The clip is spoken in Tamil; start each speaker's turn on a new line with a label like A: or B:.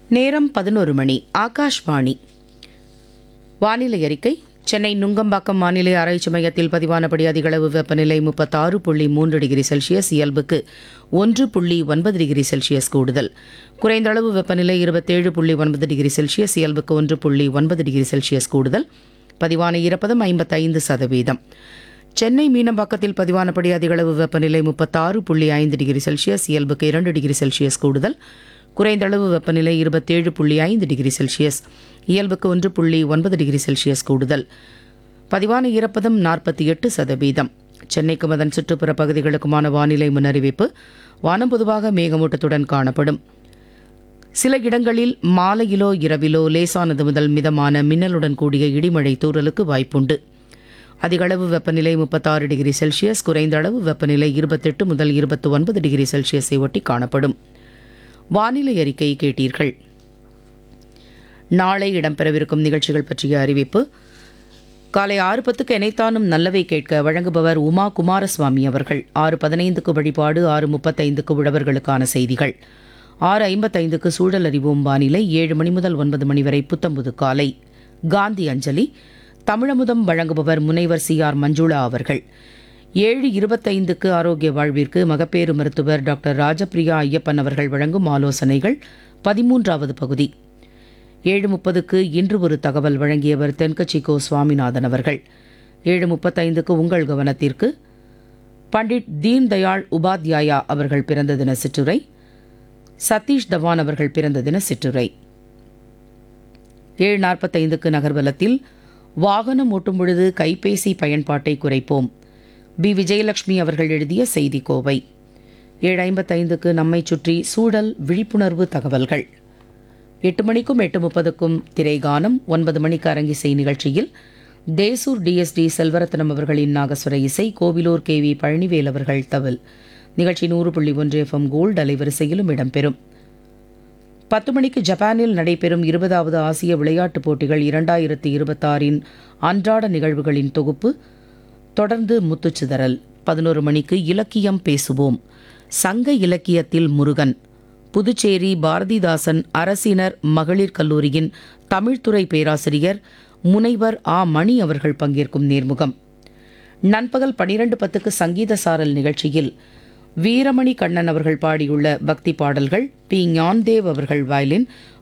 A: நேரம் பதினோரு மணி ஆகாஷ்வாணி வானிலை அறிக்கை சென்னை நுங்கம்பாக்கம் வானிலை ஆராய்ச்சி மையத்தில் பதிவானபடி அதிகளவு வெப்பநிலை முப்பத்தாறு புள்ளி மூன்று டிகிரி செல்சியஸ் இயல்புக்கு ஒன்று புள்ளி ஒன்பது டிகிரி செல்சியஸ் கூடுதல் குறைந்த அளவு வெப்பநிலை இருபத்தேழு புள்ளி ஒன்பது டிகிரி செல்சியஸ் இயல்புக்கு ஒன்று புள்ளி ஒன்பது டிகிரி செல்சியஸ் கூடுதல் பதிவான ஈரப்பதம் ஐம்பத்தைந்து சதவீதம் சென்னை மீனம்பாக்கத்தில் பதிவானபடி அதிகளவு வெப்பநிலை முப்பத்தாறு புள்ளி ஐந்து டிகிரி செல்சியஸ் இயல்புக்கு இரண்டு டிகிரி செல்சியஸ் கூடுதல் குறைந்த அளவு வெப்பநிலை இருபத்தேழு புள்ளி ஐந்து டிகிரி செல்சியஸ் இயல்புக்கு ஒன்று புள்ளி ஒன்பது டிகிரி செல்சியஸ் கூடுதல் பதிவான ஈரப்பதம் நாற்பத்தி எட்டு சதவீதம் சென்னைக்கும் அதன் சுற்றுப்புற பகுதிகளுக்குமான வானிலை முன்னறிவிப்பு வானம் பொதுவாக மேகமூட்டத்துடன் காணப்படும் சில இடங்களில் மாலையிலோ இரவிலோ லேசானது முதல் மிதமான மின்னலுடன் கூடிய இடிமழை தூறலுக்கு வாய்ப்புண்டு அதிகளவு வெப்பநிலை முப்பத்தாறு டிகிரி செல்சியஸ் குறைந்த அளவு வெப்பநிலை இருபத்தெட்டு முதல் இருபத்தி ஒன்பது டிகிரி செல்சியஸை ஒட்டி காணப்படும் வானிலை அறிக்கை கேட்டீர்கள் நாளை இடம்பெறவிருக்கும் நிகழ்ச்சிகள் பற்றிய அறிவிப்பு காலை ஆறு பத்துக்கு எனைத்தானும் நல்லவை கேட்க வழங்குபவர் உமா குமாரசுவாமி அவர்கள் ஆறு பதினைந்துக்கு வழிபாடு ஆறு முப்பத்தைந்துக்கு உழவர்களுக்கான செய்திகள் ஆறு ஐம்பத்தைந்துக்கு சூழல் அறிவோம் வானிலை ஏழு மணி முதல் ஒன்பது மணி வரை புத்தம்புது காலை காந்தி அஞ்சலி தமிழமுதம் வழங்குபவர் முனைவர் சி ஆர் மஞ்சுளா அவர்கள் ஏழு இருபத்தைந்துக்கு ஆரோக்கிய வாழ்விற்கு மகப்பேறு மருத்துவர் டாக்டர் ராஜபிரியா ஐயப்பன் அவர்கள் வழங்கும் ஆலோசனைகள் பதிமூன்றாவது பகுதி ஏழு முப்பதுக்கு இன்று ஒரு தகவல் வழங்கியவர் தென்கட்சி கோ சுவாமிநாதன் அவர்கள் ஏழு முப்பத்தைந்துக்கு உங்கள் கவனத்திற்கு பண்டிட் தீன் தயாள் உபாத்யாயா அவர்கள் பிறந்த தின சிற்றுரை சதீஷ் தவான் அவர்கள் பிறந்த தின சிற்றுரை ஏழு நாற்பத்தைந்துக்கு நகர்வலத்தில் வாகனம் ஓட்டும் பொழுது கைபேசி பயன்பாட்டை குறைப்போம் பி விஜயலட்சுமி அவர்கள் எழுதிய செய்தி கோவை ஏழு ஐம்பத்தைந்துக்கு நம்மை சுற்றி சூழல் விழிப்புணர்வு தகவல்கள் எட்டு மணிக்கும் எட்டு முப்பதுக்கும் திரைகானம் ஒன்பது மணிக்கு அரங்கிசை நிகழ்ச்சியில் தேசூர் டிஎஸ்டி செல்வரத்னம் அவர்களின் நாகஸ்வர இசை கோவிலூர் கே வி பழனிவேல் அவர்கள் தவில் நிகழ்ச்சி நூறு புள்ளி ஒன்று எஃப்எம் கோல்டு அலைவரிசையிலும் இடம்பெறும் பத்து மணிக்கு ஜப்பானில் நடைபெறும் இருபதாவது ஆசிய விளையாட்டுப் போட்டிகள் இரண்டாயிரத்தி இருபத்தாறின் அன்றாட நிகழ்வுகளின் தொகுப்பு தொடர்ந்து முத்துச்சிதறல் பதினோரு மணிக்கு இலக்கியம் பேசுவோம் சங்க இலக்கியத்தில் முருகன் புதுச்சேரி பாரதிதாசன் அரசினர் மகளிர் கல்லூரியின் தமிழ்துறை பேராசிரியர் முனைவர் ஆ மணி அவர்கள் பங்கேற்கும் நேர்முகம் நண்பகல் பனிரெண்டு பத்துக்கு சங்கீத சாரல் நிகழ்ச்சியில் வீரமணி கண்ணன் அவர்கள் பாடியுள்ள பக்தி பாடல்கள் பி ஞான்தேவ் அவர்கள் வயலின்